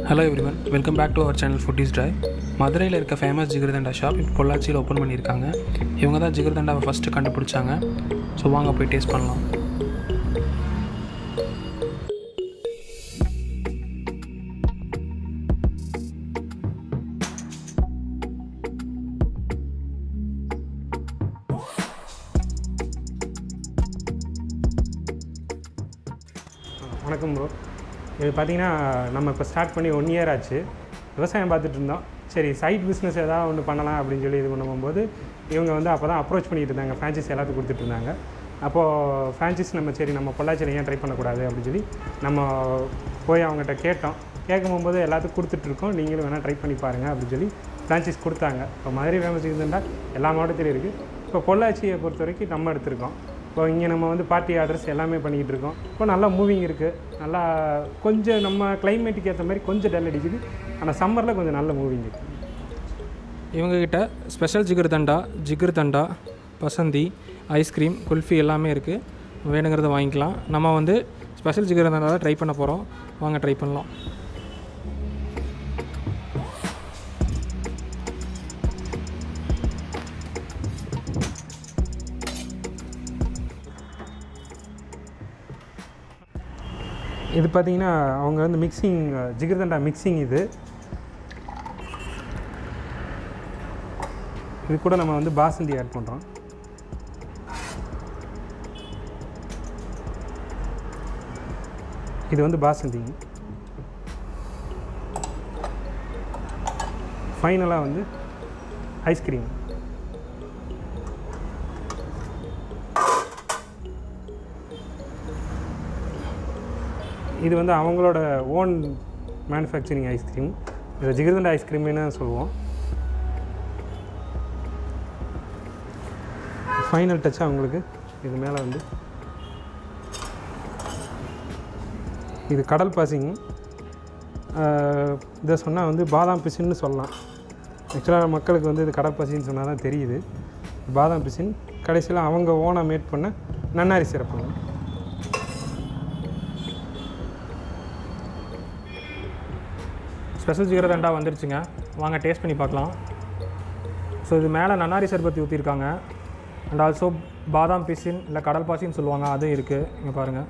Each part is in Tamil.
hello everyone welcome back to our channel foodies drive மதுரையில் இருக்க ஃபேமஸ் ஜிகர்தண்டா ஷாப் இப்போ பொள்ளாச்சியில் ஓப்பன் பண்ணியிருக்காங்க இவங்க தான் ஜிகர்தண்டாவை ஃபஸ்ட்டு கண்டுபிடிச்சாங்க ஸோ வாங்க போய் டேஸ்ட் பண்ணலாம் வணக்கம் ப்ரோ இது பார்த்தீங்கன்னா நம்ம இப்போ ஸ்டார்ட் பண்ணி ஒன் இயர் ஆச்சு விவசாயம் பார்த்துட்டு இருந்தோம் சரி சைட் பிஸ்னஸ் ஏதாவது ஒன்று பண்ணலாம் அப்படின்னு சொல்லி இது பண்ணும்போது இவங்க வந்து அப்போ தான் அப்ரோச் பண்ணிட்டு இருந்தாங்க ஃப்ரான்ச்சைஸ் எல்லாத்துக்கும் கொடுத்துட்டு இருந்தாங்க அப்போது ஃப்ரான்ச்சைஸ் நம்ம சரி நம்ம பொள்ளாச்சியில் ஏன் ட்ரை பண்ணக்கூடாது அப்படின்னு சொல்லி நம்ம போய் அவங்ககிட்ட கேட்டோம் கேட்கும் போகும்போது எல்லாத்துக்கும் கொடுத்துட்ருக்கோம் நீங்களும் வேணால் ட்ரை பண்ணி பாருங்கள் அப்படின்னு சொல்லி ஃப்ரான்ச்சைஸ் கொடுத்தாங்க இப்போ மதுரை ஃபேமஸ் இருந்தா எல்லா மாவட்டத்திலும் இருக்குது இப்போ பொள்ளாச்சியை பொறுத்த வரைக்கும் நம்ம எடுத்திருக்கோம் இப்போ இங்கே நம்ம வந்து பார்ட்டி ஆர்டர்ஸ் எல்லாமே பண்ணிக்கிட்டு இருக்கோம் இப்போ நல்லா மூவிங் இருக்குது நல்லா கொஞ்சம் நம்ம கிளைமேட்டுக்கு ஏற்ற மாதிரி கொஞ்சம் டல் அடிக்குது ஆனால் சம்மரில் கொஞ்சம் நல்ல மூவிங் இருக்குது இவங்கக்கிட்ட ஸ்பெஷல் ஜிகர்தண்டா ஜிகர்தண்டா பசந்தி ஐஸ்கிரீம் குல்ஃபி எல்லாமே இருக்குது வேணுங்கிறத வாங்கிக்கலாம் நம்ம வந்து ஸ்பெஷல் ஜிகர்தண்டா தான் ட்ரை பண்ண போகிறோம் வாங்க ட்ரை பண்ணலாம் இது பார்த்தீங்கன்னா அவங்க வந்து மிக்சிங் ஜிகிர்தண்டா மிக்சிங் இது இது கூட நம்ம வந்து பாசந்தி ஆட் பண்ணுறோம் இது வந்து பாசந்தி ஃபைனலாக வந்து ஐஸ்கிரீம் இது வந்து அவங்களோட ஓன் மேனுஃபேக்சரிங் ஐஸ்கிரீம் இது ஜிகிர்தண்டா ஐஸ்கிரீம்னு சொல்லுவோம் ஃபைனல் டச் அவங்களுக்கு இது மேலே வந்து இது கடல் பாசிங் இதை சொன்னால் வந்து பாதாம் பிசின்னு சொல்லலாம் ஆக்சுவலாக மக்களுக்கு வந்து இது கடல் பாசின்னு சொன்னால் தான் தெரியுது பாதாம் பிசின் கடைசியில் அவங்க ஓனாக மேட் பண்ண நன்னாரி சிறப்புங்க ஸ்பெஷல் ஜிகர்தண்டா வந்துருச்சுங்க வாங்க டேஸ்ட் பண்ணி பார்க்கலாம் ஸோ இது மேலே நன்னாரி சர்பத்தி ஊற்றிருக்காங்க அண்ட் ஆல்சோ பாதாம் பிசின் இல்லை கடல் பாசின்னு சொல்லுவாங்க அதுவும் இருக்குது இங்கே பாருங்கள்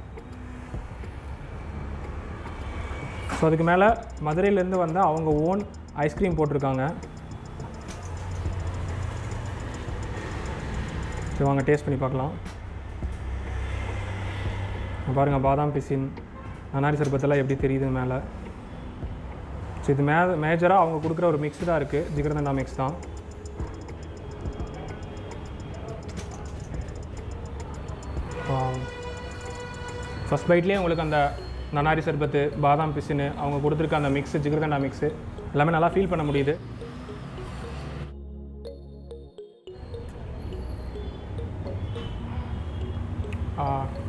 ஸோ அதுக்கு மேலே மதுரையிலேருந்து வந்த அவங்க ஓன் ஐஸ்கிரீம் போட்டிருக்காங்க சரி வாங்க டேஸ்ட் பண்ணி பார்க்கலாம் இங்க பாருங்க பாதாம் பிசின் நன்னாரி சர்பத்தெல்லாம் எப்படி தெரியுது மேலே ஸோ இது மே மேஜராக அவங்க கொடுக்குற ஒரு மிக்ஸ் தான் இருக்குது ஜிகர்தண்டா மிக்ஸ் தான் ஃபஸ்ட் பைட்லேயே உங்களுக்கு அந்த நன்னாரி சர்பத்து பாதாம் பிசின்னு அவங்க கொடுத்துருக்க அந்த மிக்ஸு ஜிகர்தண்டா மிக்ஸு எல்லாமே நல்லா ஃபீல் பண்ண முடியுது ஆ,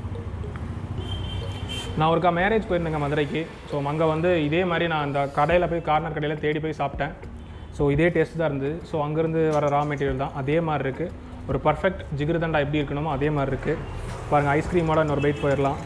நான் ஒருக்கா மேரேஜ் போயிருந்தேங்க மதுரைக்கு ஸோ அங்கே வந்து இதே மாதிரி நான் அந்த கடையில் போய் கார்னர் கடையில் தேடி போய் சாப்பிட்டேன் ஸோ இதே டேஸ்ட் தான் இருந்தது ஸோ அங்கேருந்து வர ரா மெட்டீரியல் தான் அதே மாதிரி இருக்குது ஒரு பர்ஃபெக்ட் ஜிகிருதண்டா எப்படி இருக்கணுமோ அதே மாதிரி இருக்குது பாருங்கள் ஐஸ்கிரீமோட இன்னொரு பைட் போயிடலாம்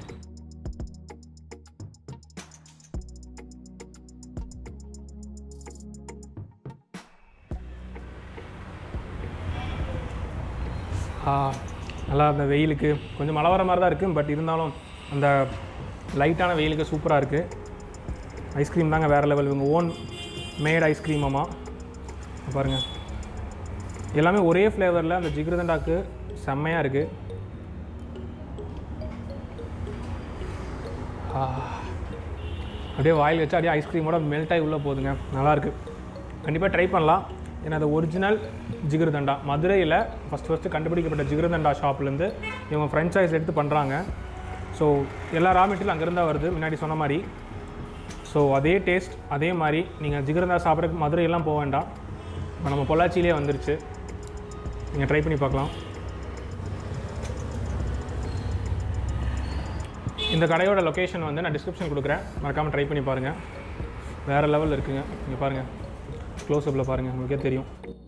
ஆ, நல்லா அந்த வெயிலுக்கு கொஞ்சம் மழை வர மாதிரி தான் இருக்குது பட் இருந்தாலும் அந்த லைட்டான வெயிலுக்கு சூப்பராக இருக்குது ஐஸ்கிரீம் தாங்க வேறு லெவல் இவங்க ஓன் மேட் ஐஸ்கிரீமாமா பாருங்கள் எல்லாமே ஒரே ஃப்ளேவரில் அந்த ஜிகிருதண்டாக்கு செம்மையாக இருக்குது அப்படியே வாயில் வச்சு அப்படியே ஐஸ்கிரீமோட மெல்ட் ஆகி உள்ளே போகுதுங்க நல்லாயிருக்கு கண்டிப்பாக ட்ரை பண்ணலாம் ஏன்னா அது ஒரிஜினல் ஜிகிருதண்டா மதுரையில் ஃபஸ்ட் ஃபஸ்ட்டு கண்டுபிடிக்கப்பட்ட ஜிகிருதண்டா ஷாப்லேருந்து இவங்க ஃப்ரெஞ்சைஸ் எடுத்து பண்ணுறாங்க ஸோ எல்லா ரா மெட்டீரியல் அங்கேருந்து தான் வருது முன்னாடி சொன்ன மாதிரி ஸோ அதே டேஸ்ட் அதே மாதிரி நீங்கள் ஜிகிருதண்டா சாப்பிட்றதுக்கு மதுரையெல்லாம் போக வேண்டாம் இப்போ நம்ம பொள்ளாச்சியிலே வந்துருச்சு நீங்கள் ட்ரை பண்ணி பார்க்கலாம் இந்த கடையோட லொக்கேஷன் வந்து நான் டிஸ்கிரிப்ஷன் கொடுக்குறேன் மறக்காமல் ட்ரை பண்ணி பாருங்கள் வேறு லெவலில் இருக்குங்க இங்கே பாருங்கள் க்ளோஸ்அப்பில் பாருங்கள் உங்களுக்கே தெரியும்